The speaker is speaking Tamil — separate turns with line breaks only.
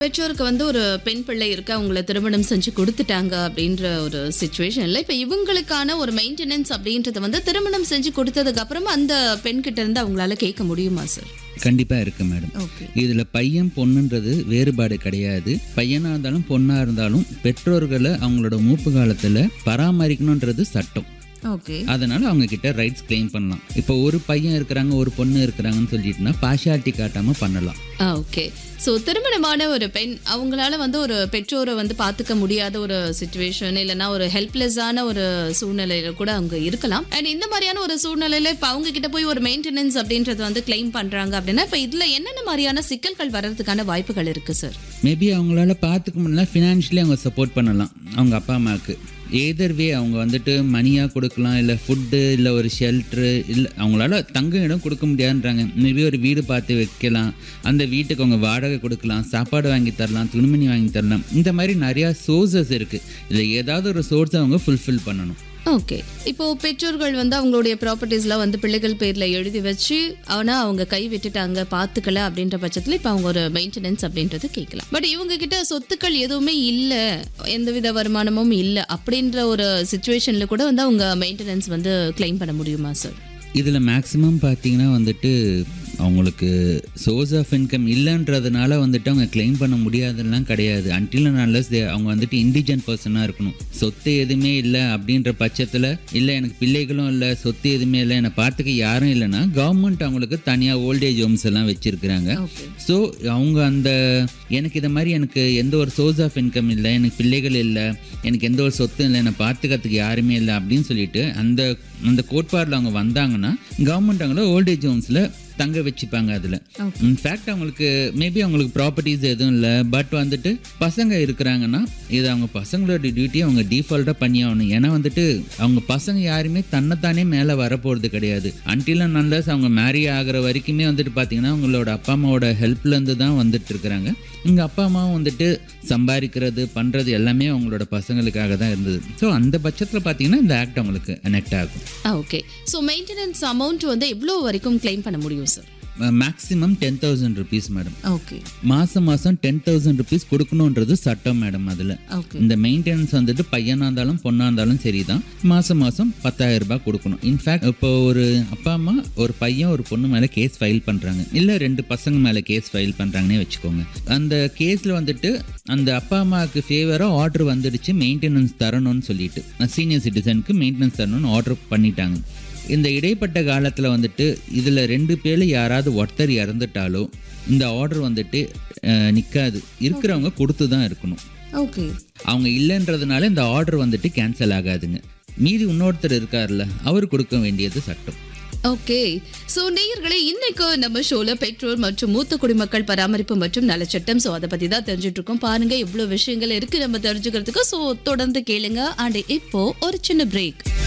பெற்றோருக்கு வந்து ஒரு பெண் பிள்ளை இருக்கு அவங்கள திருமணம் செஞ்சு கொடுத்துட்டாங்க அப்படின்ற ஒரு சுச்சுவேஷன்ல இப்ப இவங்களுக்கான ஒரு மெயின்டெனன்ஸ் அப்படின்றத வந்து திருமணம் செஞ்சு கொடுத்ததுக்கு அப்புறமா அந்த பெண் கிட்ட இருந்து அவங்களால கேட்க முடியுமா சார்
கண்டிப்பா இருக்கு மேடம்
ஓகே
இதுல பையன் பொண்ணுன்றது வேறுபாடு கிடையாது பையனா இருந்தாலும் பொண்ணா இருந்தாலும் பெற்றோர்களை அவங்களோட மூப்பு காலத்துல பராமரிக்கணுன்றது சட்டம்
ஓகே
அதனால அவங்க கிட்ட ரைட்ஸ் கிளைம் பண்ணலாம் இப்போ ஒரு பையன் இருக்கிறாங்க ஒரு பொண்ணு இருக்கிறாங்கன்னு சொல்லிட்டுனா பார்ஷாலிட்டி காட்டாம பண்ணலாம்
ஓகே ஸோ திருமணமான ஒரு பெண் அவங்களால வந்து ஒரு பெற்றோரை வந்து பார்த்துக்க முடியாத ஒரு சுச்சுவேஷன் இல்லைன்னா ஒரு ஹெல்ப்லெஸ்ஸான ஒரு சூழ்நிலையில கூட அவங்க இருக்கலாம் அண்ட் இந்த மாதிரியான ஒரு சூழ்நிலையில இப்போ அவங்க கிட்ட போய் ஒரு மெயின்டெனன்ஸ் அப்படின்றது வந்து கிளைம் பண்றாங்க அப்படின்னா இப்போ இதுல என்னென்ன மாதிரியான சிக்கல்கள் வர்றதுக்கான வாய்ப்புகள் இருக்கு சார்
மேபி அவங்களால பார்த்துக்க முடியல ஃபினான்ஷியலி அவங்க சப்போர்ட் பண்ணலாம் அவங்க அப்பா அம்மாவுக்கு ஏதர் வே அவங்க வந்துட்டு மணியாக கொடுக்கலாம் இல்லை ஃபுட்டு இல்லை ஒரு ஷெல்ட்ரு இல்லை அவங்களால தங்க இடம் கொடுக்க முடியாதுன்றாங்க மேபி ஒரு வீடு பார்த்து வைக்கலாம் அந்த வீட்டுக்கு அவங்க வாடகை கொடுக்கலாம் சாப்பாடு வாங்கி தரலாம் துணிமணி வாங்கி தரலாம் இந்த மாதிரி நிறையா சோர்சஸ் இருக்குது இதில் ஏதாவது ஒரு சோர்ஸை அவங்க ஃபுல்ஃபில் பண்ணணும்
ஓகே இப்போ பெற்றோர்கள் வந்து அவங்களுடைய ப்ராப்பர்ட்டிஸ்லாம் வந்து பிள்ளைகள் பேர்ல எழுதி வச்சு ஆனா அவங்க கை விட்டுட்டாங்க பார்த்துக்கல அப்படின்ற பட்சத்துல இப்போ அவங்க ஒரு மெயின்டெனன்ஸ் அப்படின்றது கேட்கலாம் பட் இவங்க கிட்ட சொத்துக்கள் எதுவுமே இல்ல எந்தவித வருமானமும் இல்ல அப்படின்ற ஒரு சுச்சுவேஷன்ல கூட வந்து அவங்க மெயின்டெனன்ஸ் வந்து கிளைம் பண்ண முடியுமா சார்
இதில் மேக்ஸிமம் பார்த்தீங்கன்னா வந்துட்டு அவங்களுக்கு சோர்ஸ் ஆஃப் இன்கம் இல்லைன்றதுனால வந்துட்டு அவங்க கிளைம் பண்ண முடியாதுலாம் கிடையாது அன்டில் அன்லஸ் அவங்க வந்துட்டு இண்டிஜென்ட் பர்சனாக இருக்கணும் சொத்து எதுவுமே இல்லை அப்படின்ற பட்சத்தில் இல்லை எனக்கு பிள்ளைகளும் இல்லை சொத்து எதுவுமே இல்லை என்னை பார்த்துக்க யாரும் இல்லைன்னா கவர்மெண்ட் அவங்களுக்கு தனியாக ஓல்டேஜ் ஹோம்ஸ் எல்லாம் வச்சுருக்குறாங்க
ஓகே
ஸோ அவங்க அந்த எனக்கு இதை மாதிரி எனக்கு எந்த ஒரு சோர்ஸ் ஆஃப் இன்கம் இல்லை எனக்கு பிள்ளைகள் இல்லை எனக்கு எந்த ஒரு சொத்தும் இல்லை என்னை பார்த்துக்கிறதுக்கு யாருமே இல்லை அப்படின்னு சொல்லிட்டு அந்த அந்த கோட்பாடில் அவங்க வந்தாங்கன்னா கவர்மெண்ட் அவங்கள ஓல்டேஜ் ஹோம்ஸில் தங்க வச்சுப்பாங்க அதில் இன்ஃபேக்ட் அவங்களுக்கு மேபி அவங்களுக்கு ப்ராப்பர்ட்டிஸ் எதுவும் இல்லை பட் வந்துட்டு பசங்க இருக்கிறாங்கன்னா இது அவங்க பசங்களோட டியூட்டி அவங்க டிஃபால்ட்டாக பண்ணி ஆகணும் ஏன்னா வந்துட்டு அவங்க பசங்க யாருமே தன்னைத்தானே மேலே வரப்போகிறது கிடையாது அன்டில் நல்லஸ் அவங்க மேரி ஆகிற வரைக்குமே வந்துட்டு பார்த்தீங்கன்னா அவங்களோட அப்பா அம்மாவோட ஹெல்ப்லேருந்து தான் வந்துட்டு இருக்கிறாங்க எங்கள் அப்பா அம்மாவும் வந்துட்டு சம்பாதிக்கிறது பண்ணுறது எல்லாமே அவங்களோட பசங்களுக்காக தான் இருந்தது ஸோ அந்த பட்சத்தில் பார்த்தீங்கன்னா இந்த ஆக்ட் அவங்களுக்கு அனெக்ட் ஆகும்
ஓகே ஸோ மெயின்டெனன்ஸ் அமௌண்ட் வந்து எவ்வளோ வரைக்கும் கிளைம் பண்ண முடியும் sir
maximum ten thousand rupees madam
okay
மாதம் மாதம் டென் தௌசண்ட் ருபீஸ் கொடுக்கணுன்றது சட்டம் மேடம் அதில்
ஓகே
இந்த மெயின்டெனன்ஸ் வந்துட்டு பையனாக இருந்தாலும் பொண்ணாக இருந்தாலும் சரி தான் மாதம் மாதம் பத்தாயிரம் ரூபாய் கொடுக்கணும் இன்ஃபேக்ட் இப்போ ஒரு அப்பா அம்மா ஒரு பையன் ஒரு பொண்ணு மேலே கேஸ் ஃபைல் பண்ணுறாங்க இல்லை ரெண்டு பசங்க மேலே கேஸ் ஃபைல் பண்ணுறாங்கன்னே வச்சுக்கோங்க அந்த கேஸில் வந்துட்டு அந்த அப்பா அம்மாவுக்கு ஃபேவராக ஆர்டர் வந்துடுச்சு மெயின்டெனன்ஸ் தரணும்னு சொல்லிட்டு சீனியர் சிட்டிசனுக்கு மெயின்டெனன்ஸ் தரணும்னு ஆர்டர் பண்ணிட்டாங்க இந்த இடைப்பட்ட காலத்தில் வந்துட்டு இதில் ரெண்டு பேரில் யாராவது ஒருத்தர் இறந்துட்டாலோ இந்த ஆர்டர் வந்துட்டு நிற்காது இருக்கிறவங்க கொடுத்து தான் இருக்கணும்
ஓகே
அவங்க இல்லைன்றதுனால இந்த ஆர்டர் வந்துட்டு கேன்சல் ஆகாதுங்க மீதி இன்னொருத்தர் இருக்கார்ல அவர் கொடுக்க வேண்டியது சட்டம்
ஓகே சோ நேயர்களே இன்னைக்கு நம்ம ஷோல பெற்றோர் மற்றும் மூத்த குடிமக்கள் பராமரிப்பு மற்றும் நலச்சட்டம் சோ அதை பத்தி தான் தெரிஞ்சுட்டு இருக்கோம் பாருங்க இவ்வளவு விஷயங்கள் இருக்கு நம்ம தெரிஞ்சுக்கிறதுக்கு சோ தொடர்ந்து கேளுங்க அண்ட் இப்போ ஒரு சின்ன பிரேக்